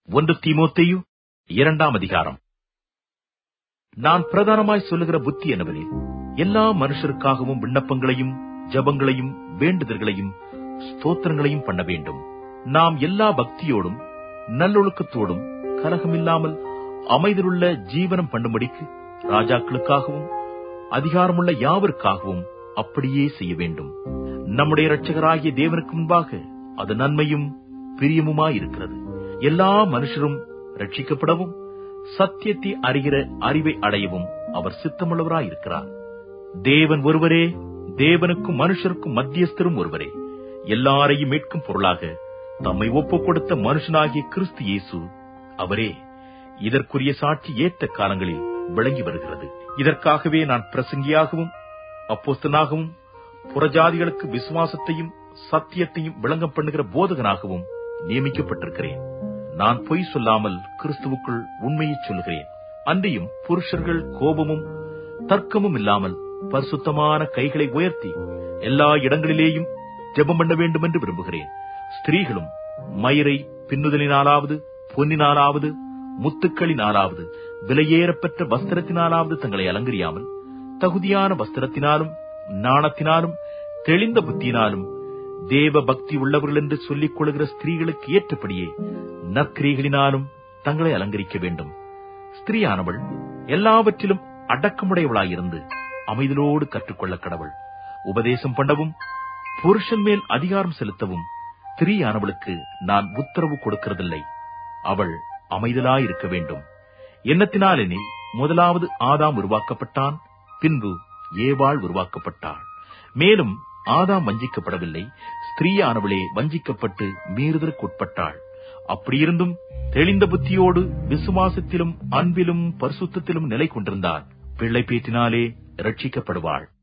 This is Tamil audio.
ஒன்று தீமோத்தேயு இரண்டாம் அதிகாரம் நான் பிரதானமாய் சொல்லுகிற புத்தி என்னவெனில் எல்லா மனுஷருக்காகவும் விண்ணப்பங்களையும் ஜபங்களையும் வேண்டுதல்களையும் ஸ்தோத்திரங்களையும் பண்ண வேண்டும் நாம் எல்லா பக்தியோடும் நல்லொழுக்கத்தோடும் கலகமில்லாமல் அமைதியுள்ள ஜீவனம் பண்ணும்படிக்கு ராஜாக்களுக்காகவும் அதிகாரமுள்ள யாவருக்காகவும் அப்படியே செய்ய வேண்டும் நம்முடைய இரட்சகராகிய தேவனுக்கு முன்பாக அது நன்மையும் பிரியமுமாயிருக்கிறது எல்லா மனுஷரும் ரட்சிக்கப்படவும் சத்தியத்தை அறிகிற அறிவை அடையவும் அவர் சித்தமுள்ளவராயிருக்கிறார் தேவன் ஒருவரே தேவனுக்கும் மனுஷருக்கும் மத்தியஸ்தரும் ஒருவரே எல்லாரையும் மீட்கும் பொருளாக தம்மை ஒப்புக் கொடுத்த மனுஷனாகிய கிறிஸ்து இயேசு அவரே இதற்குரிய சாட்சி ஏற்ற காலங்களில் விளங்கி வருகிறது இதற்காகவே நான் பிரசங்கியாகவும் அப்போஸ்தனாகவும் புறஜாதிகளுக்கு விசுவாசத்தையும் சத்தியத்தையும் விளங்கம் பண்ணுகிற போதகனாகவும் நியமிக்கப்பட்டிருக்கிறேன் நான் பொய் சொல்லாமல் கிறிஸ்துவுக்குள் உண்மையை சொல்லுகிறேன் அன்றியும் புருஷர்கள் கோபமும் தர்க்கமும் இல்லாமல் பரிசுத்தமான கைகளை உயர்த்தி எல்லா இடங்களிலேயும் ஜெபம் பண்ண வேண்டும் என்று விரும்புகிறேன் ஸ்திரீகளும் மயிரை பின்னுதலினாலாவது பொன்னினாலாவது முத்துக்களினாலாவது விலையேறப்பெற்ற வஸ்திரத்தினாலாவது தங்களை அலங்கரியாமல் தகுதியான வஸ்திரத்தினாலும் நாணத்தினாலும் தெளிந்த புத்தியினாலும் தேவ பக்தி உள்ளவர்கள் என்று சொல்லிக் கொள்கிற ஸ்திரீகளுக்கு ஏற்றபடியே நற்கிரிகளினாலும் தங்களை அலங்கரிக்க வேண்டும் ஸ்திரீயானவள் எல்லாவற்றிலும் அடக்கமுடையவளாயிருந்து அமைதலோடு கற்றுக்கொள்ள கடவுள் உபதேசம் பண்ணவும் புருஷன் மேல் அதிகாரம் செலுத்தவும் ஸ்திரீயானவளுக்கு நான் உத்தரவு கொடுக்கிறதில்லை அவள் அமைதலாயிருக்க வேண்டும் எண்ணத்தினாலெனில் முதலாவது ஆதாம் உருவாக்கப்பட்டான் பின்பு ஏவாள் உருவாக்கப்பட்டாள் மேலும் ஆதாம் வஞ்சிக்கப்படவில்லை ஸ்திரீயானவளே வஞ்சிக்கப்பட்டு மீறுதலுக்குட்பட்டாள் அப்படியிருந்தும் தெளிந்த புத்தியோடு விசுவாசத்திலும் அன்பிலும் பரிசுத்தத்திலும் நிலை கொண்டிருந்தால் பிள்ளை பேற்றினாலே ரட்சிக்கப்படுவாள்